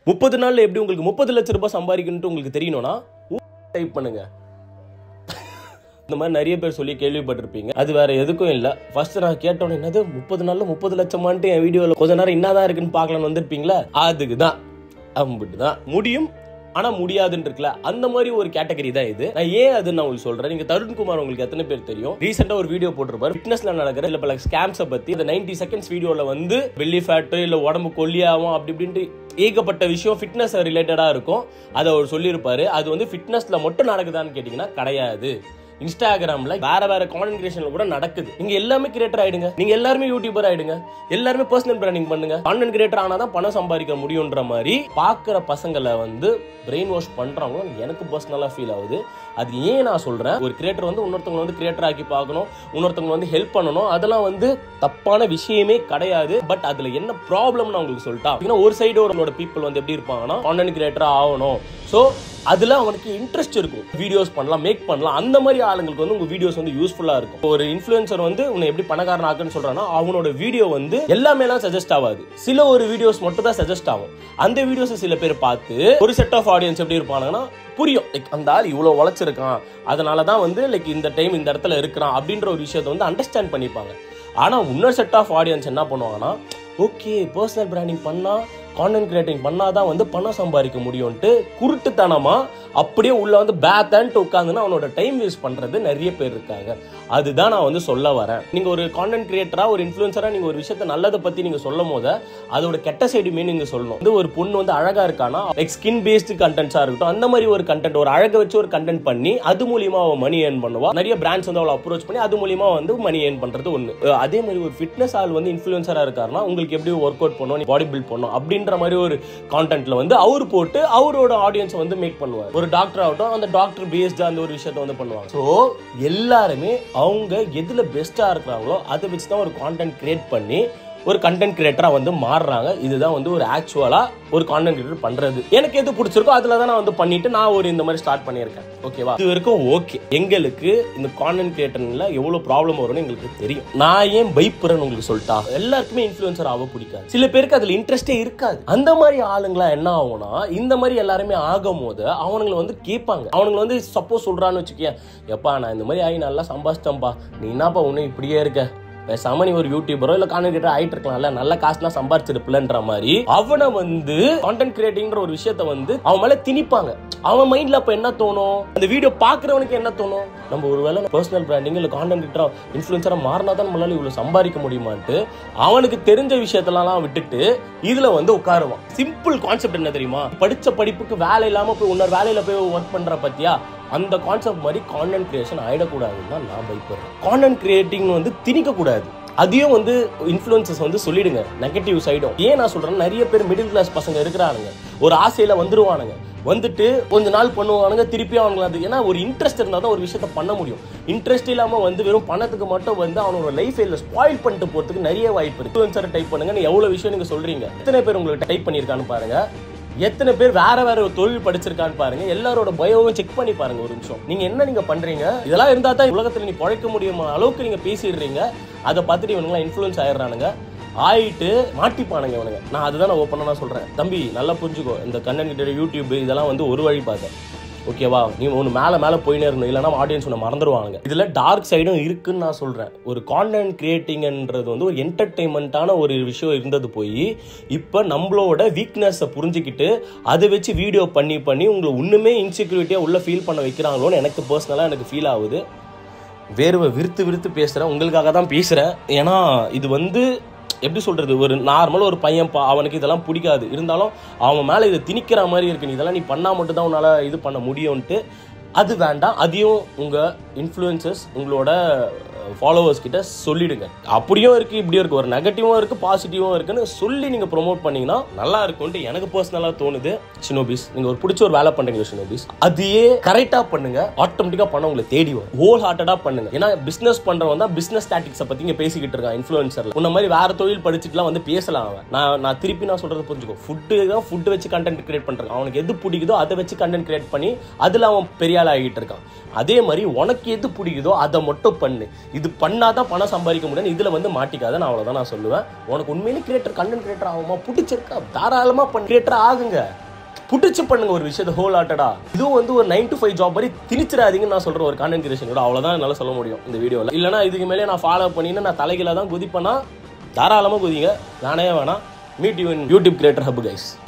முப்பது நாள்ல எப்படி உங்களுக்கு முப்பது லட்ச ரூபாய் சம்பாதிக்கணும்னு உங்களுக்கு தெரியணும்னா டைப் பண்ணுங்க இந்த மாதிரி நிறைய பேர் சொல்லி கேள்விப்பட்டிருப்பீங்க அது வேற எதுக்கும் இல்ல ஃபர்ஸ்ட் நான் கேட்டோன்னே என்னது முப்பது நாள்ல முப்பது லட்சமான்ட்டு என் வீடியோல கொஞ்ச நேரம் என்னதான் இருக்குன்னு பார்க்கலாம்னு வந்திருப்பீங்களா அதுக்கு தான் அம்பிட்டு தான் முடியும் ஆனா முடியாதுன்னு இருக்குல்ல அந்த மாதிரி ஒரு கேட்டகரி தான் இது நான் ஏன் அது நான் உங்களுக்கு சொல்றேன் நீங்க தருண்குமார் உங்களுக்கு எத்தனை பேர் தெரியும் ரீசெண்டா ஒரு வீடியோ போட்டிருப்பாரு ஃபிட்னஸ்ல நடக்கிற இல்ல பல ஸ்கேம்ஸை பத்தி இந்த 90 செகண்ட்ஸ் வீடியோல வந்து வெள்ளி ஃபேட் இல்ல உடம்பு கொல்லியாகும் அப்படி இப்படின்ட்டு ஏகப்பட்ட விஷயம் ஃபிட்னஸ் ரிலேட்டடா இருக்கும் அதை அவர் சொல்லியிருப்பாரு அது வந்து ஃபிட்னஸ்ல மட்டும் நடக்குதான்னு கேட்டீங்கன்னா கிடையாது இன்ஸ்டாகிராம்ல வேற வேற கான்டென்ட் கிரியேஷன்ல கூட நடக்குது நீங்க எல்லாமே கிரியேட்டர் ஆயிடுங்க நீங்க எல்லாருமே யூடியூபர் ஆயிடுங்க எல்லாருமே பர்சனல் பிராண்டிங் பண்ணுங்க கான்டென்ட் கிரியேட்டர் ஆனாதான் பணம் சம்பாதிக்க முடியுன்ற மாதிரி பாக்குற பசங்களை வந்து பிரெயின் வாஷ் பண்றவங்க எனக்கு பர்சனலா ஃபீல் ஆகுது அது ஏன் நான் சொல்றேன் ஒரு கிரியேட்டர் வந்து இன்னொருத்தவங்க வந்து கிரியேட்டர் ஆக்கி பார்க்கணும் இன்னொருத்தவங்க வந்து ஹெல்ப் பண்ணணும் அதெல்லாம் வந்து தப்பான விஷயமே கிடையாது பட் அதுல என்ன ப்ராப்ளம் நான் உங்களுக்கு சொல்லிட்டா ஏன்னா ஒரு சைடு ஒரு பீப்புள் வந்து எப்படி இருப்பாங்கன்னா கான்டென்ட் கிரியேட்டர் ஆகணும் ஸோ அதுல அவனுக்கு இன்ட்ரெஸ்ட் இருக்கும் வீடியோஸ் பண்ணலாம் மேக் பண்ணலாம் அந்த மாதிரி ஆளுங்களுக்கு வந்து உங்க வீடியோஸ் வந்து யூஸ்ஃபுல்லா இருக்கும் ஒரு இன்ஃபுளுசர் வந்து உன்னை எப்படி பணக்காரன் ஆக்குன்னு சொல்றான்னா அவனோட வீடியோ வந்து எல்லாமே எல்லாம் சஜஸ்ட் ஆகாது சில ஒரு வீடியோஸ் மட்டும் தான் சஜஸ்ட் ஆகும் அந்த வீடியோஸ் சில பேர் பார்த்து ஒரு செட் ஆஃப் ஆடியன்ஸ் எப்படி இருப்பாங்கன்னா புரியும் லைக் அந்த ஆள் இவ்வளோ உழைச்சிருக்கான் அதனால தான் வந்து லைக் இந்த டைம் இந்த இடத்துல இருக்கிறான் அப்படின்ற ஒரு விஷயத்தை வந்து அண்டர்ஸ்டாண்ட் பண்ணிப்பாங்க ஆனால் இன்னொரு செட் ஆஃப் ஆடியன்ஸ் என்ன பண்ணுவாங்கன்னா ஓகே பர்சனல் பிராண்டிங் பண்ணா கான்டென்ட் கிரியேட்டிங் பண்ணாதான் வந்து பணம் சம்பாதிக்க முடியும்ட்டு குருட்டுத்தனமா அப்படியே உள்ள வந்து பேத்தான்ட்டு உட்காந்துன்னா அவனோட டைம் வேஸ்ட் பண்றது நிறைய பேர் இருக்காங்க அதுதான் நான் வந்து சொல்ல வரேன் நீங்க ஒரு கான்டென்ட் கிரியேட்டரா ஒரு இன்ஃபுளுசரா நீங்க ஒரு விஷயத்த நல்லதை பத்தி நீங்க சொல்லும் போது அதோட கெட்ட சைடுமே நீங்க சொல்லணும் வந்து ஒரு பொண்ணு வந்து அழகா இருக்கானா லைக் ஸ்கின் பேஸ்டு கண்டென்ட்ஸா இருக்கட்டும் அந்த மாதிரி ஒரு கண்டென்ட் ஒரு அழகை வச்சு ஒரு கண்டென்ட் பண்ணி அது மூலியமா அவன் மணி ஏர்ன் பண்ணுவா நிறைய பிராண்ட்ஸ் வந்து அவளை அப்ரோச் பண்ணி அது மூலியமா வந்து மணி ஏர்ன் பண்றது ஒண்ணு அஹ் அதே மாதிரி ஒரு ஃபிட்னஸ் ஆள் வந்து இன்ஃபுளுசரா இருக்காருன்னா உங்களுக்கு எப்படி ஒர்க் அவுட் பண்ணணும் பாடி பில்ட் பண்ணணும் அப்படின்ற மாதிரி ஒரு கான்டென்ட்ல வந்து அவர் போட்டு அவரோட ஆடியன்ஸ் வந்து மேக் பண்ணுவார் ஒரு டாக்டர் ஆகட்டும் அந்த டாக்டர் பேஸ்டு அந்த ஒரு விஷயத்த வந்து பண்ணுவாங்க ஸோ எல்லாருமே அவங்க எதுல பெஸ்டா இருக்கிறாங்களோ அதை வச்சு தான் ஒரு கான்டென்ட் கிரியேட் பண்ணி ஒரு கண்டென்ட் கிரியேட்டரா வந்து மாறுறாங்க இதுதான் வந்து ஒரு ஆக்சுவலா ஒரு கான்டென்ட் கிரியேட்டர் பண்றது எனக்கு எது பிடிச்சிருக்கோ அதுல தான் நான் வந்து பண்ணிட்டு நான் ஒரு இந்த மாதிரி ஸ்டார்ட் பண்ணியிருக்கேன் ஓகேவா இது வரைக்கும் ஓகே எங்களுக்கு இந்த கான்டென்ட் கிரியேட்டர்ல எவ்வளவு ப்ராப்ளம் வரும்னு எங்களுக்கு தெரியும் நான் ஏன் பைப்புறேன்னு உங்களுக்கு சொல்லிட்டா எல்லாருக்குமே இன்ஃபுளுசர் ஆக பிடிக்காது சில பேருக்கு அதுல இன்ட்ரெஸ்டே இருக்காது அந்த மாதிரி ஆளுங்களா என்ன ஆகும்னா இந்த மாதிரி எல்லாருமே ஆகும் போது அவனுங்களை வந்து கேட்பாங்க அவனுங்களை வந்து சப்போஸ் சொல்றான்னு வச்சுக்கேன் எப்பா நான் இந்த மாதிரி ஆகி நல்லா சம்பாதிச்சிட்டேன்ப்பா நீ என்னப்பா ஒன்னும் இப்படியே இருக்க பேசாம நீ ஒரு யூடியூபரோ இல்ல கான்டென்ட் கிரியேட்டர் ஆயிட்டு இருக்கலாம்ல நல்ல காசுலாம் சம்பாரிச்சிருப்பில்லன்ற மாதிரி அவனை வந்து கான்டென்ட் கிரியேட்டிங்ன்ற ஒரு விஷயத்த வந்து அவன் மேல திணிப்பாங்க அவன் மைண்ட்ல அப்ப என்ன தோணும் அந்த வீடியோ பாக்குறவனுக்கு என்ன தோணும் நம்ம ஒருவேளை பர்சனல் பிராண்டிங் இல்ல கான்டென்ட் கிரியேட்டரா இன்ஃபுளுசரா மாறினா தான் நம்மளால இவ்வளவு சம்பாதிக்க முடியுமான்ட்டு அவனுக்கு தெரிஞ்ச விஷயத்தெல்லாம் விட்டுட்டு இதுல வந்து உட்காருவான் சிம்பிள் கான்செப்ட் என்ன தெரியுமா படிச்ச படிப்புக்கு வேலை இல்லாம போய் இன்னொரு வேலையில போய் ஒர்க் பண்ற பத்தியா அந்த கான்செப்ட் மாதிரி கான்டென்ட் கிரியேஷன் ஆயிடக்கூடாதுன்னு தான் நான் பயப்படுறேன் கான்டென்ட் கிரியேட்டிங் வந்து திணிக்க கூடாது அதையும் வந்து இன்ஃப்ளூயன்சஸ் வந்து சொல்லிடுங்க நெகட்டிவ் சைடும் ஏன் நான் சொல்றேன் நிறைய பேர் மிடில் கிளாஸ் பசங்க இருக்கிறானுங்க ஒரு ஆசையில வந்துருவானுங்க வந்துட்டு கொஞ்ச நாள் பண்ணுவானுங்க திருப்பி அவனுக்கு அது ஏன்னா ஒரு இன்ட்ரெஸ்ட் இருந்தால் தான் ஒரு விஷயத்த பண்ண முடியும் இன்ட்ரெஸ்ட் இல்லாம வந்து வெறும் பணத்துக்கு மட்டும் வந்து அவனோட லைஃப் இல்லை ஸ்பாயில் பண்ணிட்டு போறதுக்கு நிறைய வாய்ப்பு இருக்கு இன்ஃப்ளூயன்சர் டைப் பண்ணுங்க எவ்வளவு விஷயம் நீங்க சொல்றீங்க எத்தனை பேர் உங்களுக்கு டைப் பண்ணியிருக்கான்னு பாருங்க எத்தனை பேர் வேற வேற ஒரு தொழில் படிச்சிருக்கான்னு பாருங்க எல்லாரோட பயோவும் செக் பண்ணி பாருங்க ஒரு நிமிஷம் நீங்க என்ன நீங்க பண்றீங்க இதெல்லாம் இருந்தா தான் உலகத்துல நீ பழைக்க முடியுமா அளவுக்கு நீங்க பேசிடுறீங்க அதை பார்த்துட்டு இவனுங்களாம் இன்ஃப்ளூயன்ஸ் ஆயிடுறானுங்க ஆயிட்டு மாட்டிப்பானுங்க இவனுங்க நான் அதுதான் நான் ஓப்பனாக நான் சொல்றேன் தம்பி நல்லா புரிஞ்சுக்கோ இந்த கண்ணன் கிட்ட யூடியூப் இதெல்லாம் வந்து ஒரு வழி பாதை ஓகேவா நீ ஒன்று மேலே மேலே போயினே இருக்கணும் இல்லைன்னா ஆடியன்ஸ் உன்னை மறந்துடுவாங்க இதில் டார்க் சைடும் இருக்குன்னு நான் சொல்கிறேன் ஒரு கான்டென்ட் கிரியேட்டிங்ன்றது வந்து ஒரு என்டர்டெயின்மெண்ட்டான ஒரு விஷயம் இருந்தது போய் இப்போ நம்மளோட வீக்னஸை புரிஞ்சுக்கிட்டு அதை வச்சு வீடியோ பண்ணி பண்ணி உங்களை ஒன்றுமே இன்செக்யூரிட்டியாக உள்ள ஃபீல் பண்ண வைக்கிறாங்களோன்னு எனக்கு பர்சனலாக எனக்கு ஃபீல் ஆகுது வேர்வை விருத்து விருத்து பேசுகிறேன் உங்களுக்காக தான் பேசுகிறேன் ஏன்னா இது வந்து எப்படி சொல்றது ஒரு நார்மல் ஒரு பையன் பா அவனுக்கு இதெல்லாம் பிடிக்காது இருந்தாலும் அவன் மேலே இதை திணிக்கிற மாதிரி இருக்கு நீ இதெல்லாம் நீ பண்ணா மட்டும் தான் உன்னால இது பண்ண முடியும்ன்ட்டு அது வேண்டாம் அதையும் உங்க இன்ஃப்ளூயன்சஸ் உங்களோட ஃபாலோவர்ஸ் கிட்ட சொல்லிடுங்க அப்படியும் இருக்கு இப்படியும் இருக்கு ஒரு நெகட்டிவும் இருக்கு பாசிட்டிவும் இருக்குன்னு சொல்லி நீங்க ப்ரோமோட் பண்ணீங்கன்னா நல்லா இருக்கும்ட்டு எனக்கு பர்சனலா தோணுது ஷினோபிஸ் நீங்க ஒரு பிடிச்ச ஒரு வேலை பண்றீங்க ஷினோபிஸ் அதையே கரெக்டா பண்ணுங்க ஆட்டோமேட்டிக்கா பண்ண உங்களை தேடி வரும் ஹோல் ஹார்ட்டடா பண்ணுங்க ஏன்னா பிசினஸ் பண்றவன் தான் பிசினஸ் ஸ்டாட்டிக்ஸை பத்தி இங்க பேசிக்கிட்டு இருக்கான் இன்ஃபுளுசர்ல உன்ன மாதிரி வேற தொழில் படிச்சுட்டுலாம் வந்து பேசலாம் அவன் நான் நான் திருப்பி நான் சொல்றது புரிஞ்சுக்கோ ஃபுட்டு தான் ஃபுட்டு வச்சு கண்டென்ட் கிரியேட் பண்றான் அவனுக்கு எது பிடிக்குதோ அதை வச்சு கண்டென்ட் கிரியேட் பண்ணி அதுல அவன் பெரிய ஆள் ஆகிட்டு இருக்கான் அதே மாதிரி உனக்கு எது பிடிக்குதோ அதை மட்டும் பண்ணு இது பண்ணாதான் பணம் சம்பாதிக்க முடியும் இதுல வந்து மாட்டிக்காத நான் அவ்வளவுதான் நான் சொல்லுவேன் உனக்கு உண்மையிலே கிரியேட்டர் கண்டென்ட் கிரியேட்டர் ஆகுமா பிடிச்சிருக்கா தாராளமா பண்ண கிரியேட்டர் ஆகுங்க புடிச்சு பண்ணுங்க ஒரு விஷயத்தை ஹோல் ஆட்டடா இதுவும் வந்து ஒரு நைன் டு ஃபைவ் ஜாப் மாதிரி திணிச்சிடாதீங்கன்னு நான் சொல்ற ஒரு கான்டென்ட் கிரியேஷன் கூட அவ்வளவுதான் என்னால சொல்ல முடியும் இந்த வீடியோல இல்லைனா இதுக்கு மேலே நான் ஃபாலோ பண்ணின்னு நான் தலைகீழ தான் குதிப்பேனா தாராளமா குதிங்க நானே வேணாம் meet you in YouTube creator hub guys